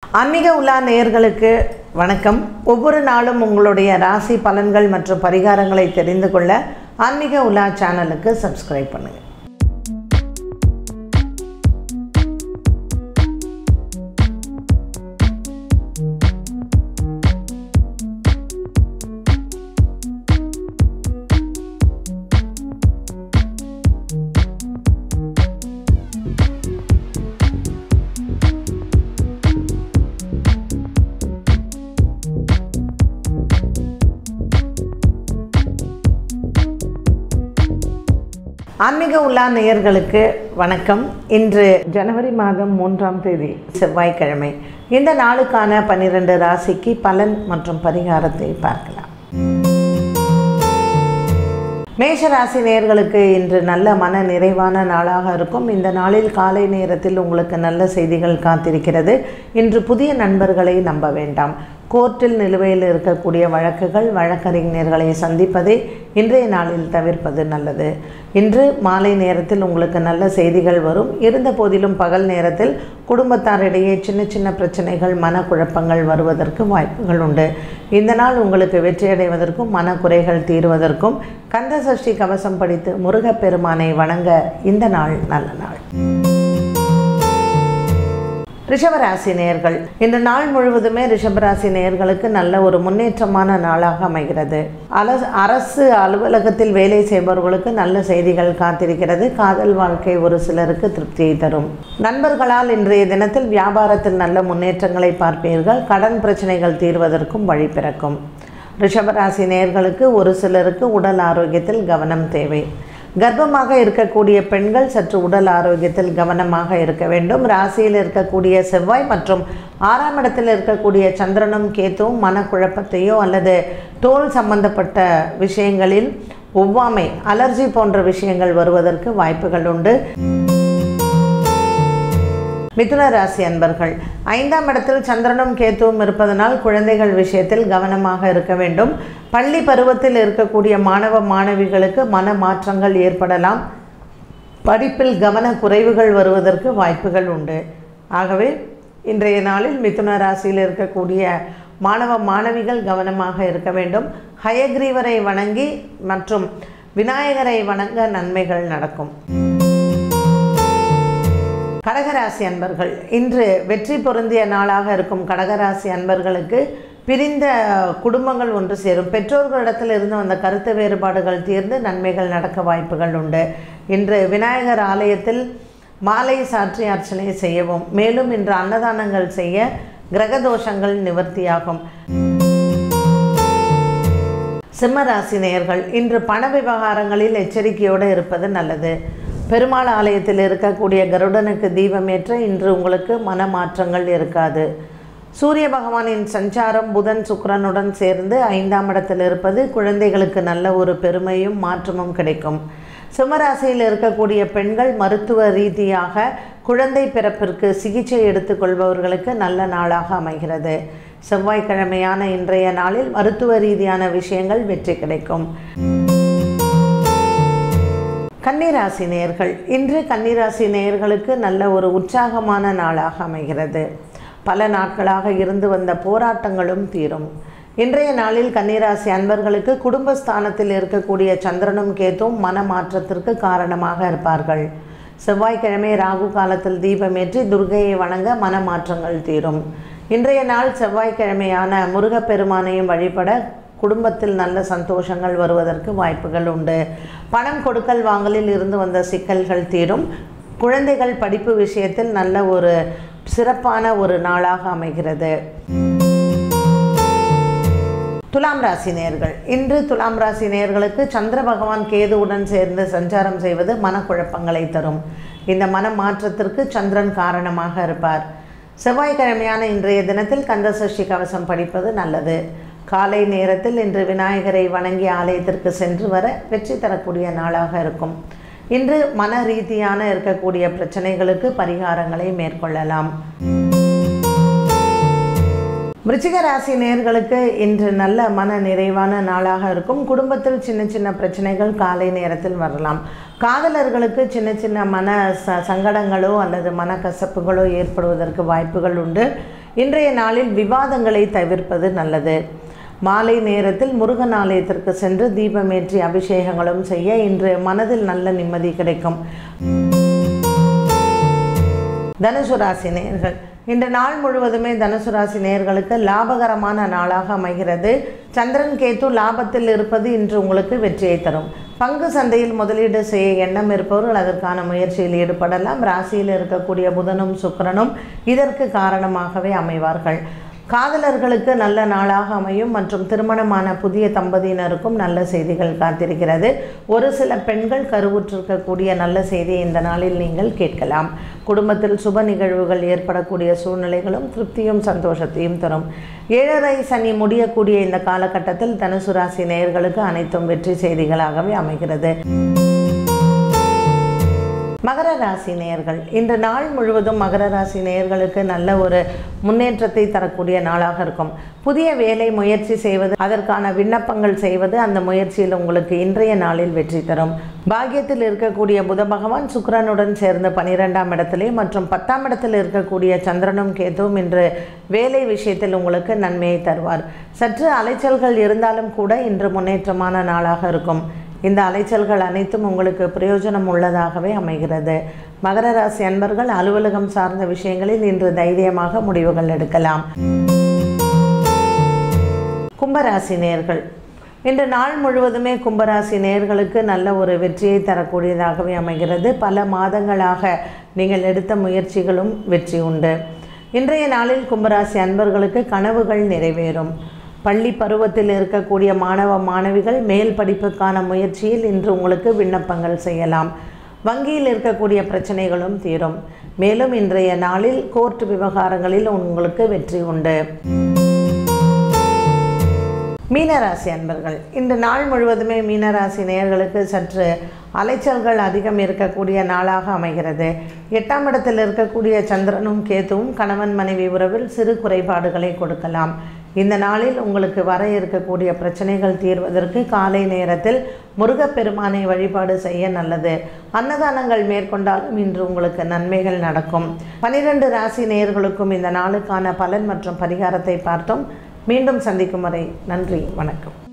ஆன்மீக உலா நேயர்களுக்கு வணக்கம் ஒவ்வொரு நாளும் உங்களுடைய ராசி பலன்கள் மற்றும் பரிகாரங்களை தெரிந்து கொள்ள ஆன்மீக உலா சேனலுக்கு சப்ஸ்கிரைப் பண்ணுங்கள் ஆன்மீக உலா நேயர்களுக்கு வணக்கம் இன்று ஜனவரி மாதம் மூன்றாம் தேதி செவ்வாய்க்கிழமை இந்த நாளுக்கான பன்னிரண்டு ராசிக்கு பலன் மற்றும் பரிகாரத்தை பார்க்கலாம் மேஷ ராசி நேயர்களுக்கு இன்று நல்ல மன நிறைவான நாளாக இருக்கும் இந்த நாளில் காலை நேரத்தில் உங்களுக்கு நல்ல செய்திகள் காத்திருக்கிறது இன்று புதிய நண்பர்களை நம்ப வேண்டாம் கோர்ட்டில் நிலுவையில் இருக்கக்கூடிய வழக்குகள் வழக்கறிஞர்களை சந்திப்பதை இன்றைய நாளில் தவிர்ப்பது நல்லது இன்று மாலை நேரத்தில் உங்களுக்கு நல்ல செய்திகள் வரும் இருந்த போதிலும் பகல் நேரத்தில் குடும்பத்தாரிடையே சின்ன சின்ன பிரச்சனைகள் மனக்குழப்பங்கள் வருவதற்கு வாய்ப்புகள் உண்டு இந்த நாள் உங்களுக்கு வெற்றியடைவதற்கும் மனக்குறைகள் தீர்வதற்கும் கந்த சஷ்டி கவசம் படித்து முருகப்பெருமானை வணங்க இந்த நாள் நல்ல நாள் ரிஷபராசி நேயர்கள் இந்த நாள் முழுவதுமே ரிஷபராசி நேயர்களுக்கு நல்ல ஒரு முன்னேற்றமான நாளாக அமைகிறது அலஸ் அரசு அலுவலகத்தில் வேலை செய்பவர்களுக்கு நல்ல செய்திகள் காத்திருக்கிறது காதல் வாழ்க்கை ஒரு சிலருக்கு திருப்தியை தரும் நண்பர்களால் இன்றைய தினத்தில் வியாபாரத்தில் நல்ல முன்னேற்றங்களை பார்ப்பீர்கள் கடன் பிரச்சனைகள் தீர்வதற்கும் வழி பிறக்கும் ரிஷபராசி நேயர்களுக்கு ஒரு சிலருக்கு உடல் ஆரோக்கியத்தில் கவனம் தேவை கர்ப்பமாக இருக்கக்கூடிய பெண்கள் சற்று உடல் ஆரோக்கியத்தில் கவனமாக இருக்க வேண்டும் ராசியில் இருக்கக்கூடிய செவ்வாய் மற்றும் ஆறாம் இடத்தில் இருக்கக்கூடிய சந்திரனும் கேத்துவும் மனக்குழப்பத்தையோ அல்லது தோல் சம்பந்தப்பட்ட விஷயங்களில் ஒவ்வாமை அலர்ஜி போன்ற விஷயங்கள் வருவதற்கு வாய்ப்புகள் உண்டு மிதுன ராசி அன்பர்கள் ஐந்தாம் இடத்தில் சந்திரனும் கேத்துவும் இருப்பதனால் குழந்தைகள் விஷயத்தில் கவனமாக இருக்க வேண்டும் பள்ளி பருவத்தில் இருக்கக்கூடிய மாணவ மாணவிகளுக்கு மன மாற்றங்கள் ஏற்படலாம் படிப்பில் கவன குறைவுகள் வருவதற்கு வாய்ப்புகள் உண்டு ஆகவே இன்றைய நாளில் மிதுன ராசியில் இருக்கக்கூடிய மாணவ மாணவிகள் கவனமாக இருக்க வேண்டும் ஹயக்ரீவரை வணங்கி மற்றும் விநாயகரை வணங்க நன்மைகள் நடக்கும் கடகராசி அன்பர்கள் இன்று வெற்றி பொருந்திய நாளாக இருக்கும் கடகராசி அன்பர்களுக்கு பிரிந்த குடும்பங்கள் ஒன்று சேரும் பெற்றோர்களிடத்தில் இருந்து வந்த கருத்து வேறுபாடுகள் தீர்ந்து நன்மைகள் நடக்க வாய்ப்புகள் உண்டு இன்று விநாயகர் ஆலயத்தில் மாலை சாற்றி அர்ச்சனை செய்யவும் மேலும் இன்று அன்னதானங்கள் செய்ய கிரகதோஷங்கள் நிவர்த்தியாகும் சிம்மராசி நேயர்கள் இன்று பண விவகாரங்களில் எச்சரிக்கையோடு இருப்பது நல்லது பெருமாள் ஆலயத்தில் இருக்கக்கூடிய கருடனுக்கு தீபமேற்ற இன்று உங்களுக்கு மனமாற்றங்கள் இருக்காது சூரிய பகவானின் சஞ்சாரம் புதன் சுக்கிரனுடன் சேர்ந்து ஐந்தாம் இடத்தில் இருப்பது குழந்தைகளுக்கு நல்ல ஒரு பெருமையும் மாற்றமும் கிடைக்கும் சிம்மராசியில் இருக்கக்கூடிய பெண்கள் மருத்துவ ரீதியாக குழந்தை பிறப்பிற்கு சிகிச்சை எடுத்துக்கொள்பவர்களுக்கு நல்ல நாளாக அமைகிறது செவ்வாய்க்கிழமையான இன்றைய நாளில் மருத்துவ ரீதியான விஷயங்கள் வெற்றி கிடைக்கும் கன்னிராசி நேயர்கள் இன்று கன்னிராசி நேயர்களுக்கு நல்ல ஒரு உற்சாகமான நாளாக அமைகிறது பல நாட்களாக இருந்து வந்த போராட்டங்களும் தீரும் இன்றைய நாளில் கன்னிராசி அன்பர்களுக்கு குடும்பஸ்தானத்தில் இருக்கக்கூடிய சந்திரனும் கேத்தும் மனமாற்றத்திற்கு காரணமாக இருப்பார்கள் செவ்வாய்க்கிழமை ராகு காலத்தில் தீபமேற்றி துர்கையை வணங்க மனமாற்றங்கள் தீரும் இன்றைய நாள் செவ்வாய்க்கிழமையான முருகப்பெருமானையும் வழிபட குடும்பத்தில் நல்ல சந்தோஷங்கள் வருவதற்கு வாய்ப்புகள் உண்டு பணம் கொடுக்கல் வாங்கலில் இருந்து வந்த சிக்கல்கள் தீரும் குழந்தைகள் படிப்பு விஷயத்தில் நல்ல ஒரு சிறப்பான ஒரு நாளாக அமைகிறது துலாம் ராசி நேர்கள் இன்று துலாம் ராசி நேர்களுக்கு சந்திர பகவான் கேதுவுடன் சேர்ந்து சஞ்சாரம் செய்வது மனக்குழப்பங்களை தரும் இந்த மன மாற்றத்திற்கு சந்திரன் காரணமாக இருப்பார் செவ்வாய்க்கிழமையான இன்றைய தினத்தில் கந்த சஷ்டி கவசம் படிப்பது நல்லது காலை நேரத்தில் இன்று விநாயகரை வணங்கி ஆலயத்திற்கு சென்று வர வெற்றி தரக்கூடிய நாளாக இருக்கும் இன்று மன ரீதியான இருக்கக்கூடிய பிரச்சனைகளுக்கு பரிகாரங்களை மேற்கொள்ளலாம் விருச்சிக ராசி நேர்களுக்கு இன்று நல்ல மன நிறைவான நாளாக இருக்கும் குடும்பத்தில் சின்ன சின்ன பிரச்சனைகள் காலை நேரத்தில் வரலாம் காதலர்களுக்கு சின்ன சின்ன மன ச சங்கடங்களோ அல்லது மனக்கசப்புகளோ ஏற்படுவதற்கு வாய்ப்புகள் உண்டு இன்றைய நாளில் விவாதங்களை தவிர்ப்பது நல்லது மாலை நேரத்தில் முருகன் ஆலயத்திற்கு சென்று தீபமேற்றி அபிஷேகங்களும் செய்ய இன்று மனதில் நல்ல நிம்மதி கிடைக்கும் தனுசு ராசி நேயர்கள் இந்த நாள் முழுவதுமே தனுசு ராசி நேயர்களுக்கு லாபகரமான நாளாக அமைகிறது சந்திரன் கேத்து லாபத்தில் இருப்பது இன்று உங்களுக்கு வெற்றியை தரும் பங்கு சந்தையில் முதலீடு செய்ய எண்ணம் இருப்பவர்கள் அதற்கான முயற்சியில் ஈடுபடலாம் ராசியில் இருக்கக்கூடிய புதனும் சுக்கிரனும் இதற்கு காரணமாகவே அமைவார்கள் காதலர்களுக்கு நல்ல நாளாக அமையும் மற்றும் திருமணமான புதிய தம்பதியினருக்கும் நல்ல செய்திகள் காத்திருக்கிறது ஒரு சில பெண்கள் கருவுற்றிருக்கக்கூடிய நல்ல செய்தியை இந்த நாளில் நீங்கள் கேட்கலாம் குடும்பத்தில் சுப நிகழ்வுகள் ஏற்படக்கூடிய சூழ்நிலைகளும் திருப்தியும் சந்தோஷத்தையும் தரும் ஏழரை சனி முடியக்கூடிய இந்த காலகட்டத்தில் தனுசு ராசி நேயர்களுக்கு அனைத்தும் வெற்றி செய்திகளாகவே அமைகிறது மகர ராசி நேயர்கள் இன்று நாள் முழுவதும் மகர ராசி நேயர்களுக்கு நல்ல ஒரு முன்னேற்றத்தை தரக்கூடிய நாளாக இருக்கும் புதிய வேலை முயற்சி செய்வது அதற்கான விண்ணப்பங்கள் செய்வது அந்த முயற்சியில் உங்களுக்கு இன்றைய நாளில் வெற்றி தரும் பாக்கியத்தில் இருக்கக்கூடிய புத பகவான் சுக்கிரனுடன் சேர்ந்த பனிரெண்டாம் இடத்திலே மற்றும் பத்தாம் இடத்தில் இருக்கக்கூடிய சந்திரனும் கேதுவும் இன்று வேலை விஷயத்தில் உங்களுக்கு நன்மையை தருவார் சற்று அலைச்சல்கள் இருந்தாலும் கூட இன்று முன்னேற்றமான நாளாக இருக்கும் இந்த அலைச்சல்கள் அனைத்தும் உங்களுக்கு பிரயோஜனம் உள்ளதாகவே அமைகிறது மகர ராசி அன்பர்கள் அலுவலகம் சார்ந்த விஷயங்களில் இன்று தைரியமாக முடிவுகள் எடுக்கலாம் கும்பராசி நேர்கள் இன்று நாள் முழுவதுமே கும்பராசி நேர்களுக்கு நல்ல ஒரு வெற்றியை தரக்கூடியதாகவே அமைகிறது பல மாதங்களாக நீங்கள் எடுத்த முயற்சிகளும் வெற்றி உண்டு இன்றைய நாளில் கும்பராசி அன்பர்களுக்கு கனவுகள் நிறைவேறும் பள்ளி பருவத்தில் இருக்கக்கூடிய மாணவ மாணவிகள் மேல் படிப்புக்கான முயற்சியில் இன்று உங்களுக்கு விண்ணப்பங்கள் செய்யலாம் வங்கியில் இருக்கக்கூடிய பிரச்சனைகளும் தீரும் மேலும் இன்றைய நாளில் கோர்ட் விவகாரங்களில் உங்களுக்கு வெற்றி உண்டு மீனராசி அன்பர்கள் இந்த நாள் முழுவதுமே மீனராசி நேயர்களுக்கு சற்று அலைச்சல்கள் அதிகம் இருக்கக்கூடிய நாளாக அமைகிறது எட்டாம் இடத்தில் இருக்கக்கூடிய சந்திரனும் கேத்துவும் கணவன் மனைவி உறவில் சிறு குறைபாடுகளை கொடுக்கலாம் இந்த நாளில் உங்களுக்கு வர இருக்கக்கூடிய பிரச்சனைகள் தீர்வதற்கு காலை நேரத்தில் முருகப்பெருமானை வழிபாடு செய்ய நல்லது அன்னதானங்கள் மேற்கொண்டாலும் இன்று உங்களுக்கு நன்மைகள் நடக்கும் பனிரெண்டு ராசி நேயர்களுக்கும் இந்த நாளுக்கான பலன் மற்றும் பரிகாரத்தை பார்த்தோம் மீண்டும் சந்திக்கும் வரை நன்றி வணக்கம்